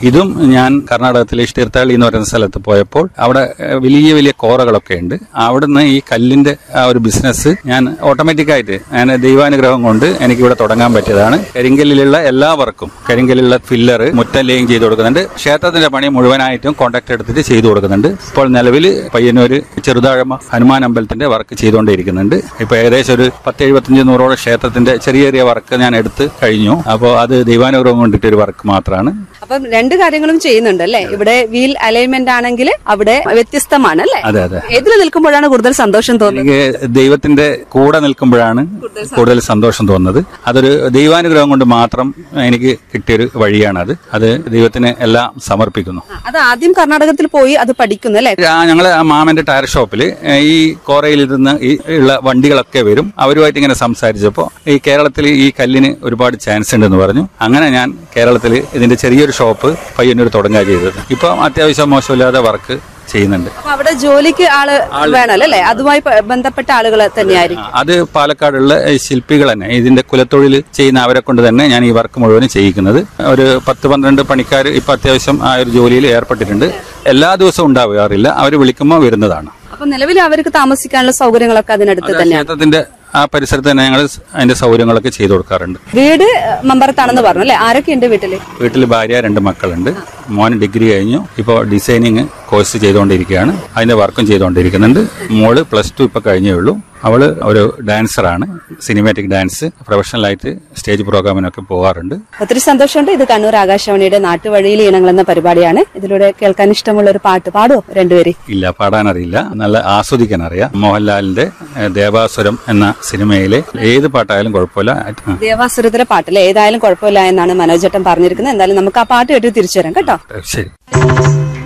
ഇതും ഞാൻ കർണാടകത്തിലെ ഇഷ്ടീർത്താളി എന്ന് പറയുന്ന സ്ഥലത്ത് പോയപ്പോൾ അവിടെ ഏഹ്, വലിയ വലിയ കോറകളൊക്കെ ഉണ്ട് അവിടുന്ന് ഈ കല്ലിന്റെ ആ ഒരു ബിസിനസ് ഞാൻ ഓട്ടോമാറ്റിക്കായിട്ട് ഞാൻ ദൈവാനുഗ്രഹം കൊണ്ട് എനിക്ക് ഇവിടെ തുടങ്ങാൻ പറ്റിയതാണ് കരിങ്കല്ലിലുള്ള എല്ലാ വർക്കും കരിങ്കല്ലിലുള്ള ഫില്ലർ മുറ്റം ലേയും ചെയ്തു കൊടുക്കുന്നുണ്ട് ക്ഷേത്രത്തിന്റെ പണി മുഴുവനായിട്ടും കോൺട്രാക്ട് എടുത്തിട്ട് ചെയ്തു കൊടുക്കുന്നുണ്ട് ഇപ്പോൾ നിലവിൽ പയ്യന്നൂര് ചെറുതാഴമ ഹനുമാൻ അമ്പലത്തിന്റെ വർക്ക് ചെയ്തുകൊണ്ടിരിക്കുന്നുണ്ട് ഇപ്പൊ ഏകദേശം ഒരു പത്ത് എഴുപത്തഞ്ച് നൂറോളം ക്ഷേത്രത്തിന്റെ ചെറിയ ചെറിയ വർക്ക് ഞാൻ എടുത്ത് കഴിഞ്ഞു അപ്പോൾ അത് ദൈവാനുഗ്രഹം കൊണ്ടിട്ട് ഒരു വർക്ക് മാത്രമാണ് അപ്പം രണ്ട് കാര്യങ്ങളും ചെയ്യുന്നുണ്ട് അല്ലേ ഇവിടെ വീൽ അലൈൻമെന്റ് ആണെങ്കിൽ അവിടെ വ്യത്യസ്തമാണ് അല്ലേ അതെ അതെ ഏതിൽ നിൽക്കുമ്പോഴാണ് കൂടുതൽ സന്തോഷം തോന്നുന്നത് എനിക്ക് ദൈവത്തിന്റെ കൂടെ നിൽക്കുമ്പോഴാണ് കൂടുതൽ സന്തോഷം തോന്നുന്നത് അതൊരു ദൈവാനുഗ്രഹം കൊണ്ട് മാത്രം എനിക്ക് കിട്ടിയൊരു വഴിയാണത് അത് ദൈവത്തിന് എല്ലാം സമർപ്പിക്കുന്നു അത് ആദ്യം കർണാടകത്തിൽ പോയി അത് പഠിക്കുന്നു അല്ലേ ആ ഞങ്ങള് ആ മാമന്റെ ടയർ ഷോപ്പിൽ ഈ കോറയിൽ ഇരുന്ന് ഈ ഉള്ള വണ്ടികളൊക്കെ വരും അവരുമായിട്ട് ഇങ്ങനെ സംസാരിച്ചപ്പോൾ ഈ കേരളത്തിൽ ഈ കല്ലിന് ഒരുപാട് ചാൻസ് ഉണ്ടെന്ന് പറഞ്ഞു അങ്ങനെ ഞാൻ കേരളത്തിൽ ഇതിന്റെ ചെറിയൊരു ഷോപ്പ് പയ്യന്നൂർ തുടങ്ങുക ചെയ്തത് ഇപ്പം അത്യാവശ്യം മോശമില്ലാതെ വർക്ക് ചെയ്യുന്നുണ്ട് അപ്പൊ അവിടെ ജോലിക്ക് ആള് വേണമല്ലോ അല്ലേ അതുമായി പ- ബന്ധപ്പെട്ട ആളുകൾ തന്നെയായിരിക്കും ആ, അത് പാലക്കാടുള്ള ഈ ശില്പികൾ തന്നെ ഇതിന്റെ കുലത്തൊഴിൽ ചെയ്യുന്ന അവരെ കൊണ്ട് തന്നെ ഞാൻ ഈ വർക്ക് മുഴുവൻ ചെയ്യിക്കുന്നത് ഒരു പത്ത് പന്ത്രണ്ട് പണിക്കാർ ഇപ്പൊ അത്യാവശ്യം ആ ഒരു ജോലിയിൽ ഏർപ്പെട്ടിട്ടുണ്ട് എല്ലാ ദിവസവും ഉണ്ടാവാറില്ല അവർ വിളിക്കുമ്പോൾ വരുന്നതാണ് അപ്പൊ നിലവിൽ അവർക്ക് താമസിക്കാനുള്ള സൗകര്യങ്ങളൊക്കെ അതിനടുത്ത് തന്നെയാണ് ക്ഷേത്രത്തിന്റെ ആ പരിസരത്ത് തന്നെ ഞങ്ങൾ അതിന്റെ സൗകര്യങ്ങളൊക്കെ ചെയ്തു കൊടുക്കാറുണ്ട് വീട് മമ്പറത്താണെന്ന് പറഞ്ഞു അല്ലേ ആരൊക്കെയുണ്ട് വീട്ടില് വീട്ടിൽ ഭാര്യ രണ്ട് മക്കളുണ്ട് മോൻ ഡിഗ്രി കഴിഞ്ഞു ഇപ്പോൾ ഡിസൈനിങ് കോഴ്സ് ചെയ്തുകൊണ്ടിരിക്കുകയാണ് അതിന്റെ വർക്കും ചെയ്തുകൊണ്ടിരിക്കുന്നുണ്ട് മോള് പ്ലസ് ടു ഇപ്പൊ കഴിഞ്ഞേ ഉള്ളൂ അവള് ഒരു ഡാൻസറാണ് സിനിമാറ്റിക് ഡാൻസ് പ്രൊഫഷണലായിട്ട് സ്റ്റേജ് പ്രോഗ്രാമിനൊക്കെ പോകാറുണ്ട് ഒത്തിരി സന്തോഷമുണ്ട് ഇത് കണ്ണൂർ ആകാശവാണിയുടെ നാട്ടുവഴിയിൽ ഇണങ്ങൾ എന്ന പരിപാടിയാണ് ഇതിലൂടെ കേൾക്കാൻ ഇഷ്ടമുള്ള ഒരു പാട്ട് പാടുമോ രണ്ടുപേര് ഇല്ല പാടാനറിയില്ല നല്ല ആസ്വദിക്കാൻ അറിയാം മോഹൻലാലിന്റെ ഏഹ്, ദേവാസുരം എന്ന സിനിമയിലെ ഏത് പാട്ടായാലും കുഴപ്പമില്ല ആ, ദേവാസുരത്തിലെ പാട്ടിലെ ഏതായാലും കുഴപ്പമില്ല എന്നാണ് മനോജേട്ടൻ പറഞ്ഞിരിക്കുന്നത് എന്തായാലും നമുക്ക് ആ പാട്ട് കേട്ട് തിരിച്ചു വരാം കേട്ടോ ശരി